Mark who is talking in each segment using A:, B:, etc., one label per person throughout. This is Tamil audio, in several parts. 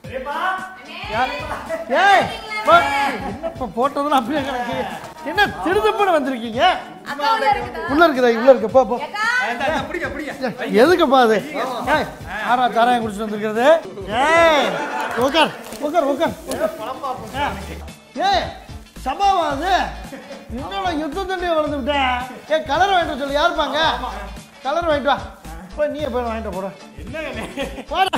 A: யார்? ஏய் போ- என்னப்பா போட்டதெல்லாம் அப்படியே கிடக்கு என்ன திடுதப்புன்னு வந்திருக்கீங்க
B: அக்கா உள்ள இருக்குதா
A: உள்ள இருக்குதா உள்ள இருக்கு போ போ
B: அக்கா
C: பிடிக்க பிடிக்க
A: ஏய், எதுக்குப்பா அது ஏய் ஆறா சாராயம் குடிச்சிட்டு வந்திருக்கிறது ஏய் உட்கார் உட்கார் உட்கார் ஏய் சபாவா அது என்னோட யுத்த தண்ணியை வளர்ந்து விட்டேன் ஏய் கலர் வாங்கிட்டு வர சொல்லு யாருப்பாங்க கலர் வாங்கிட்டு வா போய் நீயே போய் வாங்கிட்டு போட போடா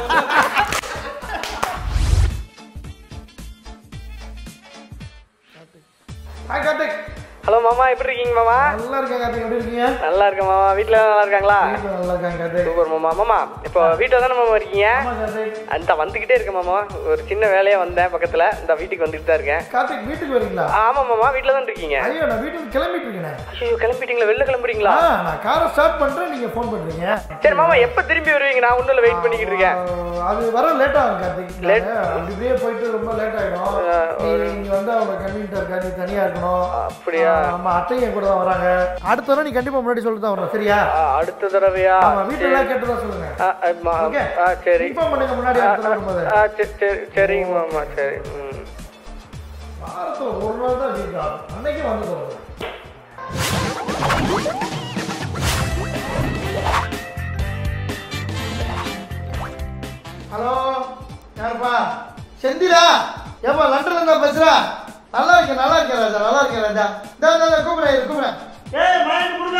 A: ஹாய் கார்த்திக்
D: ஹலோ மாமா எப்படி இருக்கீங்க மாமா
A: நல்லா இருக்கேன் கார்த்திக் எப்படி இருக்கீங்க
D: நல்லா இருக்கேன் மாமா வீட்டில் நல்லா இருக்காங்களா
A: வீட்டுல நல்லா இருக்காங்க கார்த்திக்
D: சூப்பர் மாமா மாமா இப்போ வீட்டில் தானே மாமா இருக்கீங்க
A: ஆமா கார்த்திக்
D: அந்த வந்துக்கிட்டே இருக்கேன் மாமா ஒரு சின்ன வேலையாக வந்தேன் பக்கத்தில் இந்த வீட்டுக்கு வந்துட்டு தான் இருக்கேன்
A: கார்த்திக் வீட்டுக்கு வரீங்களா
D: ஆமாம் மாமா வீட்டில் தான் இருக்கீங்க
A: ஐயோ நான் வீட்டுக்கு கிளம்பிட்டு இருக்கேன்
D: ஐயோ கிளம்பிட்டீங்களா வெளில கிளம்புறீங்களா
A: ஆ நான் காரை ஸ்டார்ட் பண்றேன் நீங்க ஃபோன் பண்றீங்க
D: சரி மாமா எப்போ திரும்பி வருவீங்க நான் ஒன்றும் வெயிட் பண்ணிக்கிட்டு இருக்கேன்
A: ஆ, அது வர லேட் ஆகும் கார்த்திக்
D: Late?
A: நானு அப்படி இப்படியே போயிட்டு ரொம்ப லேட் ஆயிடும்
D: ஆ,
A: நீ நீ வந்து அவங்க கன்வீனியா இருக்கா நீ தனியா இருக்கணும்
D: அப்படியா?
A: ஆ, ஆமா அத்தையும் என் கூட தான் வராங்க அடுத்த தடவை நீ கண்டிப்பா முன்னாடி சொல்லிட்டு தான் வரணும் சரியா
D: ஆ, அடுத்த தடவையா
A: ஆமா வீட்டுல எல்லாம் கேட்டுதான் சொல்லுங்க
D: ஆ, ஆ, மா-
A: ஓகே
D: ஆ சரி
A: இன்ஃபார்ம் பண்ணுங்க முன்னாடி
D: ஆ,
A: அடுத்த தடவை வரும்போது
D: ஆ சரி சரி சரிங்க மாமா சரி ம்
A: வாரத்துல ஒரு நாள் தான் வீட்டு ஆகும் அன்னைக்கு வந்து சொல்லுங்க ஹலோ யாருப்பா செந்திலா ஏப்பா லண்டன்ல இருந்தா பேசுறா நல்லா இருக்கேன் நல்லா இருக்கேன் ராஜா நல்லா இருக்கேன் ராஜா இந்த இந்த கூப்பிடுறேன் கூப்பிடுறேன் ஏய் மைண்ட் கொடுங்க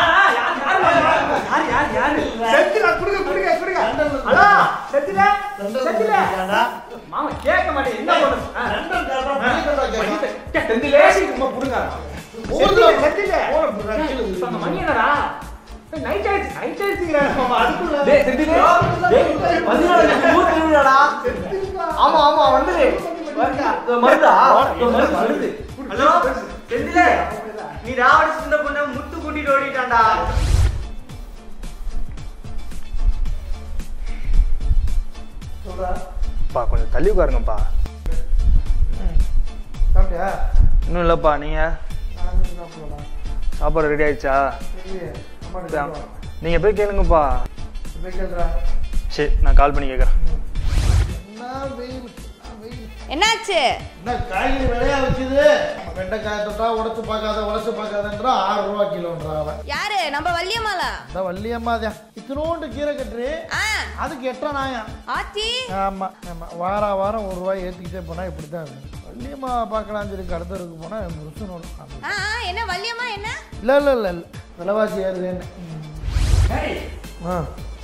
C: யார் யார் யாரு செத்துல குடுங்க குடுங்க குடுங்க
A: லண்டன்ல
C: ஹலோ செத்துல
A: லண்டன்ல
C: செத்துல
A: இருக்காடா.
C: மாமா கேட்க மாட்டேன் என்ன பண்றது ஆ.
A: லண்டன் காரனா பள்ளிக்கூடம் கேட்கறான்.
C: கே, செந்திலே சும்மா புடுங்க
A: ஊர்ல
C: செந்திலே
A: போன புடுறா, கீழே
C: இப்ப
A: விழுந்து.
C: அந்த மணி என்னடா நைட் ஆயிடுச்சு நைட் ஆயிடுச்சுங்கிறாரு மாமா அதுக்குள்ள டேய் செந்திலே டேய் பதினாலு ஊர் திருவிழாடா ஆமா ஆமா வந்து மருதா மருது மருது
D: ஹலோ செந்திலே நீ ராவடி சின்ன பொண்ணை முத்து கூட்டிட்டு ஓடிட்டான்டா
A: சொல்றா.
E: பா கொஞ்சம் தள்ளி உட்காருங்கப்பா
A: சாப்பிட்டியா?
E: இன்னும் இல்லைப்பா நீங்கள்
A: நானும் சாப்பிடலடா.
E: சாப்பாடு ரெடி ஆயிடுச்சா
A: இல்லையே. அம்மாட்ட சொல்லுவா.
E: நீங்கள் போய் கேளுங்கப்பா
A: போய் கேளுடா.
E: சரி நான் கால் பண்ணி கேட்குறேன்
A: என்ன வெயில், என்ன வெயில்.
B: என்னாச்சு
A: என்ன காய்கறி விலையா வச்சுது வெண்டைக்காய் தொட்டா உடைச்சு பார்க்காத உடைச்சு பார்க்காதன்றா ஆறு ரூபா கிலோன்றா அவன்
B: யாரு நம்ம வள்ளியம்மாளா
A: இந்த வள்ளியம்மா தான் இத்தினோண்டு கீரை கட்டுரு
B: ஆ
A: அதுக்கு எட்டா நாயம்
B: ஆச்சி
A: ஆமா ஆமா வார வாரம் ஒரு ரூபாய் ஏற்றிக்கிட்டே போனா இப்படி தான் இருக்கும் வள்ளியம்மா பார்க்கலாம்னு சொல்லி கடத்தருக்கு போனா முருசனோட
B: ஆ ஆ, என்ன வள்ளியம்மா என்ன
A: இல்லை இல்லை இல்லை இல்லை விலைவாசி ஏறுதுன்னு ஆ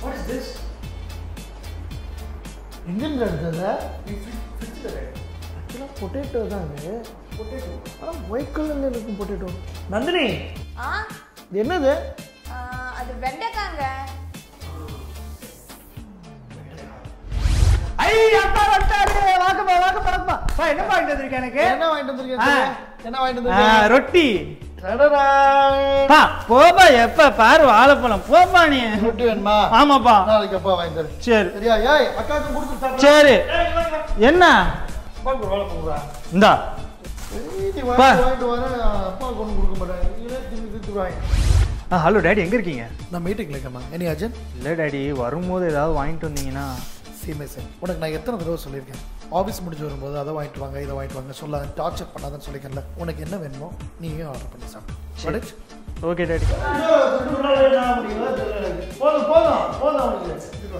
A: எங்கேருந்து எடுத்தது ஆக்சுவலாக பொட்டேட்டோ தான் இது பொட்டேட்டோ ஆனால் ஒயிட் கலரில் இருக்கும் பொட்டேட்டோ நந்தினி
B: ஆ
A: இது என்னது
B: ஆ, அது வெண்டைக்காங்க
C: ஐ அப்பா வந்தாரு வாங்கப்பா வாங்கப்பா வாங்கப்பா பா என்ன வாங்கிட்டு வந்திருக்க எனக்கு
A: என்ன வாங்கிட்டு வந்திருக்கேன்
C: ஆ.
A: சொல்லு. என்ன வாங்கிட்டு
C: ஆ,
A: வந்திருக்கேன்
C: ரொட்டி
A: டடடா.
C: பா போப்பா எப்ப பாரு வாழைப்பழம் போப்பா நீ
A: ரொட்டி வேணுமா
C: ஆமாப்பா
A: நாளைக்கு அப்பா வாங்கி தரேன்
C: சரி
A: சரியா ஏய் அக்காவுக்கு கொடுத்து சாப்பிடு
C: சரி என்ன
A: அப்பாவுக்கு ஒரு வேலை போகுதா
C: இந்தா
A: நீ
C: பா.
A: வாங்கிட்டு வாங்கிட்டு வரேன் அப்பாவுக்கு ஒன்றும் கொடுக்க மாட்டாங்க நீங்களே திரும்பி திட்டுவாங்க
E: ஆ ஹலோ டேடி எங்கே இருக்கீங்க
A: நான் மீட்டிங்கில் இருக்கேம்மா எனி அர்ஜென்ட்
E: இல்லை டேடி வரும்போது ஏதாவது வாங்கிட்டு வந்தீங்கன்னா
A: சீமை சார் உனக்கு நான் எத்தனை தடவை சொல்லியிருக்கேன் ஆஃபீஸ் முடிஞ்சு வரும்போது அதை வாங்கிட்டு வாங்க இதை வாங்கிட்டு வாங்க சொல்லாத டார்ச்சர் பண்ணாதன்னு சொல்லியிருக்கேன்ல உனக்கு என்ன வேணுமோ நீயும் ஆர்டர் பண்ணி சாப்பிடு
E: ஓகே டேடி
A: போதும் போதும் போதும் அவனுக்கு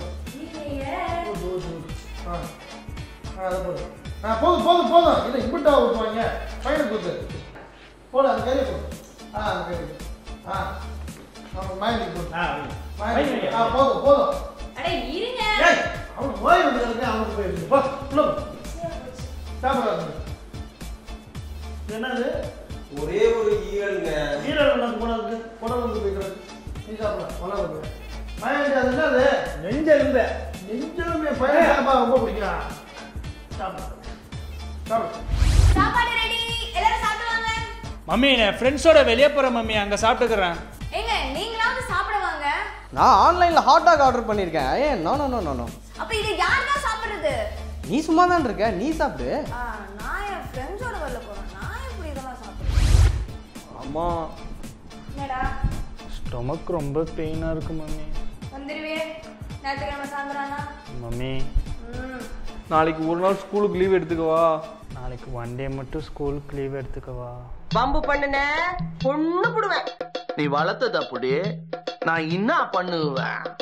A: போதும் போதும் போதும் இதை இம்பிட்டா ஊற்றுவாங்க பையனுக்கு ஊற்று போடு அந்த கையில் போடு ஆ அந்த கையில் ஆ அவன் மயனுக்கு போடு மயனுக்கு ஆ போதும் போதும்
B: அட இருங்க
A: ஏய் அவனுக்கு ஓய்வு வந்து அவனுக்கு போயிருக்கு போ உள்ள போ. சாப்பிடாது என்னது
F: ஒரே ஒரு ஈரல்ங்க
A: ஈரல் எனக்கு போனது குடல் வந்து போய்க்கிறது நீ சாப்பிட குடல் வந்து மயனுக்கு அது என்னது
C: நெஞ்செலும்பு
A: நெஞ்சலுமே பையன் சாப்பிட ரொம்ப பிடிக்கும் சாப்பிடு சாப்பிடு
B: சாப்பாடு ரெடி எல்லாரும் சாப்பிடுவாங்க
G: மம்மி நான் ஃப்ரெண்ட்ஸோட வெளியே போகிறேன் மம்மி அங்கே சாப்பிட்டுக்கிறேன்
B: ஏங்க நீங்களாவது சாப்பிட வாங்க
F: நான் ஆன்லைன்ல ஹாட் டாக் ஆர்டர் பண்ணியிருக்கேன் ஏன் no no no no no
B: அப்ப இது யார் தான் சாப்பிடுறது
F: நீ சும்மா தான் இருக்க நீ சாப்பிடு
B: ஆ, நான் என் ஃப்ரெண்ட்ஸோட வெளில போறேன் நான் எப்படி இதெல்லாம் சாப்பிடுறேன்
E: அம்மா
B: என்னடா
E: ஸ்டொமக் ரொம்ப பெயினாக இருக்கு மம்மி
B: வந்துடுவே ஞாயிற்றுக்கிழமை சாயந்தரம்னா
E: மம்மி
B: ம்
C: நாளைக்கு ஒரு நாள் ஸ்கூலுக்கு லீவ் எடுத்துக்கவா
E: நாளைக்கு ஒன் டே மட்டும் ஸ்கூலுக்கு லீவ் எடுத்துக்கவா
H: பம்பு பண்ணுன பொண்ணு புடுவேன்
I: நீ வளர்த்தது அப்படி நான் என்ன பண்ணுவேன்